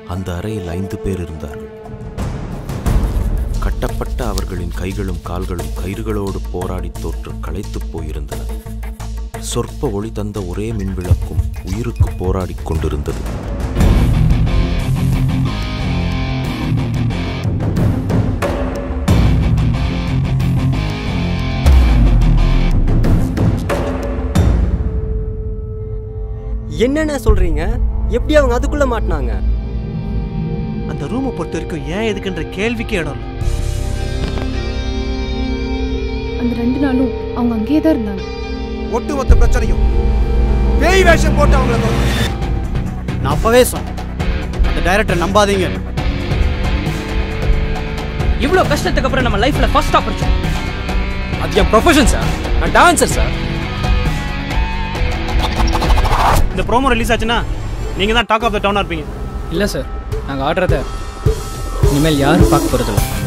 அந்த அறையில் ஐந்து பேர் இருந்தார்கள் கட்டப்பட்ட அவர்களின் கைகளும் கால்களும் கயிறுகளோடு போராடி தோற்று களைத்துப் போயிருந்தன சொற்ப ஒளி தந்த ஒரே மின்விளக்கும் உயிருக்கு போராடிக் கொண்டிருந்தது என்னென்ன சொல்றீங்க எப்படி அவங்க அதுக்குள்ள மாட்டினாங்க அந்த ரூமை பொறுத்த வரைக்கும் ஏன் எதுக்குன்ற கேள்விக்கு இடம் இல்லை அந்த ரெண்டு நாளும் அவங்க அங்கேயே தான் இருந்தாங்க ஒட்டுமொத்த பிரச்சனையும் பேய் வேஷம் போட்டு அவங்கள தொலைச்சு. நான் அப்பவே சொன்னேன் அந்த டைரக்டர் நம்பாதீங்க இவ்வளோ கஷ்டத்துக்கு அப்புறம் நம்ம லைஃப்ல ஃபர்ஸ்ட் ஆப்பர்ச்சுனிட்டி அது என் ப்ரொஃபஷன் சார் நான் டான்சர் சார் இந்த ப்ரோமோ ரிலீஸ் ஆச்சுன்னா நீங்க தான் டாக் ஆஃப் த டவுனா இருப்பீங்க இல்லை சார் நாங்கள் ஆடுறத இனிமேல் யாரும் பார்க்க போகிறதில்ல